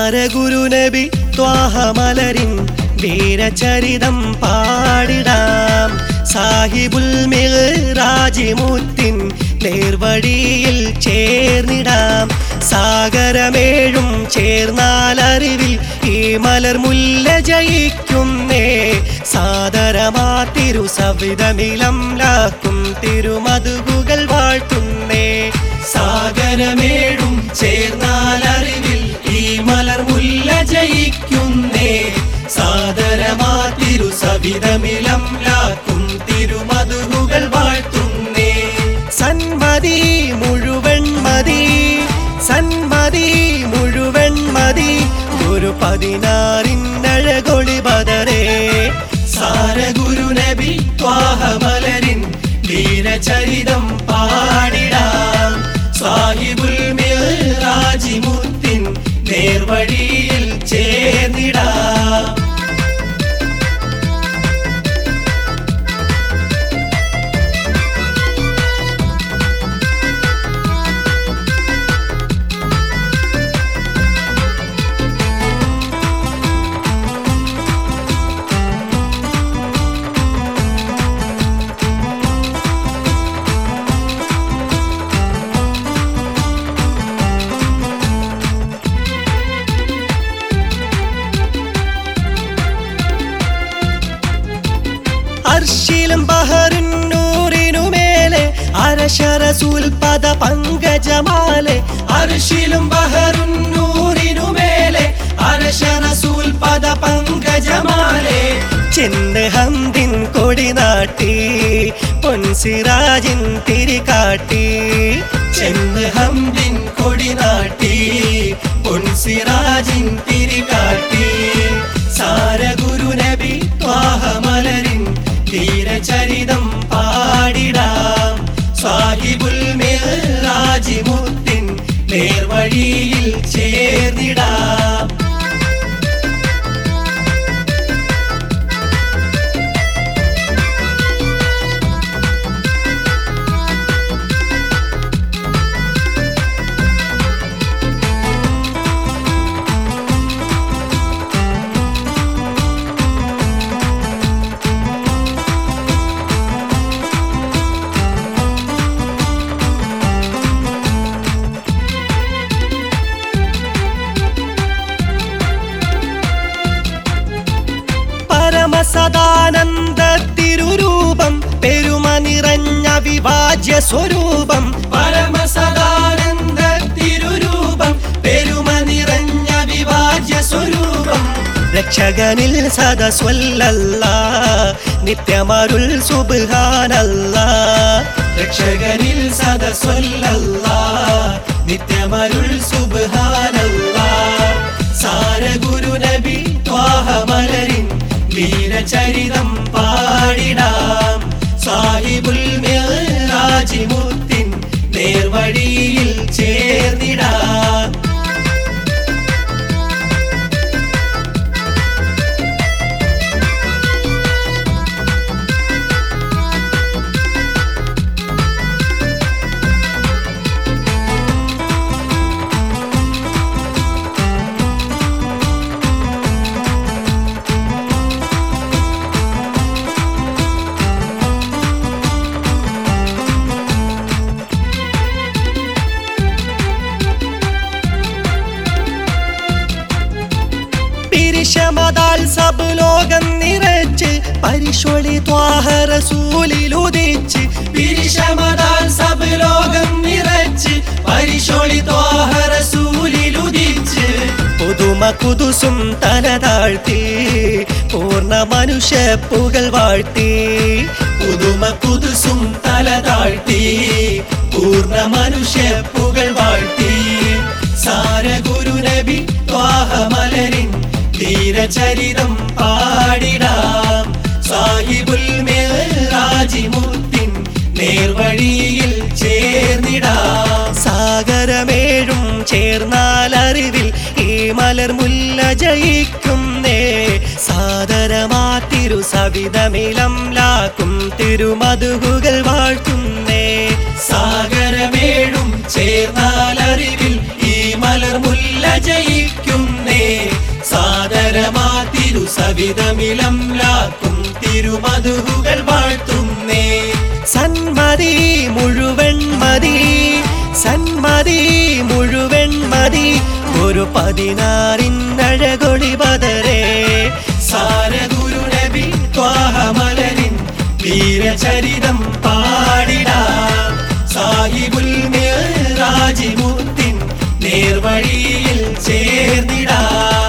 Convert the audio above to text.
സാരഗുരുനബി ത്വാഹമലരിൻ വീരചരിതം പാടിടാം സാഹിബുൽ മിറാജിമുത്തിൻ നേർവഴിയിൽ ചേർന്നിടാം സാഗരമേഴും ചേർന്നാലറിവിൽ ഈ മലർ മുല്ല ജയിക്കുന്നേ സാദരമാ തിരു സവിധമിലം ലാക്കും തിരുമതുകുകൾ വാഴ്ത്തുന്നേ സാഗരമേഴും ചേർന്നാലറിവിൽ ഈ മലർ മുല്ല ജയിക്കുന്നേ സാദരമാ തിരു സവിധമിലം ലാക്കും തിരുമതുകുകൾ വാഴ്ത്തുന്നേ സന്മതി മുഴുവൻ മതി സന്മതി മുഴുവൻ മതി ഒരു പതിനാറിനഴകൊളി ബദറേ സാരഗുരു നബി ത്വാഹമലരിൻ വീരചരിതം പാടിടാം സാഹിബുൽ മിറാജിമുത്തിൻ നേർവഴിയിൽ ചേർന്നിടാം അർഷിലും ബഹറിൻ നൂറിനുമേലെ അരശരസൂൽ പദ പങ്കജമാലെ അർഷിലും ബഹറുൻ നൂറിനുമേലെ അരശരസൂൽ പദ പങ്കജമാലെ ചെന്ന് ഹന്തിൻ കൊടി നാട്ടി പൊൻസിറാജിൻ തിരികാട്ടി ചെന്ന് ഹന്തിൻ കൊടി നാട്ടി പൊൻസിറാജിൻ തിരികാട്ടി സാരഗുരു നബി ത്വാഹമലരിൻ ധീരചരിതം പാടിടാം സാഹിബുൽ മേറാജിമുത്തിൻ നേർവഴിയിൽ ചേർന്നിടാം പരമസദാനന്ദ തിരുരൂപം പെരുമ നിറഞ്ഞ വിഭാജ്യ സ്വരൂപം പരമസദാനന്ദ തിരുരൂപം പെരുമ നിറഞ്ഞ വിഭാജ്യ സ്വരൂപം രക്ഷകനിൽ സദസ്വല്ല നിത്യമരുൾ സുബാനല്ല രക്ഷകനിൽ സദസ്വല്ല നിത്യമരുൾ സുബാനല്ല സാരഗുരു നബി ത്വാഹമലരിൻ വീരചരിതം പാടിടാം സാഹിബുൽ മേറാജിമുത്തിൻ നേർവഴിയിൽ ചേർന്നിടാം പിരിശമതാൽ സബ് ലോകം നിറച്ച് പരിശൊളി ത്വാഹരസൂലിലുദിച്ച് പിരിശമതാൽ സബ് ലോകം നിറച്ച് പരിശൊളി ത്വാഹരസൂലിലുദിച്ച് പുതുമ കുതുസും തല താഴ്ത്തി പൂർണ്ണ മനുഷ്യ പുകൾ വാഴ്ത്തി പുതുമ കുതുസും തല താഴ്ത്തി പൂർണ്ണ മനുഷ്യ പുകൾ വാഴ്ത്തി സാരഗുരു നബി ത്വാഹമലരിൻ ധീരചരിതം പാടിടാം സാഹിബുൽ മേറാജിമുത്തിൻ നേർവഴിയിൽ ചേർന്നിടാം സാഗരമേഴും ചേർന്നാലറിവിൽ ഈ മലർ മുല്ല ജയിക്കുന്നേ സാദരമാ തിരു സവിധമിലം ലാക്കും തിരുമതുകുകൾ വാഴ്ത്തുന്നേ സാഗരമേഴും ചേർന്നാലറിവിൽ ഈ മലർ മുല്ല ജയിക്കുന്നേ സാദരമാ തിരുസവിതമിലം ലാക്കും തിരുമധുകൾ വാഴ്ത്തുന്നേ സന്മതി മുഴുവൻ മതി സന്മതി മുഴുവൻ മതി ഒരു പതിനാറിനഴകൊളി ബദരേ സാരഗുരു നബി ത്വാഹമലരിൻ വീരചരിതം പാടിടാം സാഹിബുൽ മിറാജി മുത്തിൻ നേർവഴിയിൽ ചേർന്നിടാം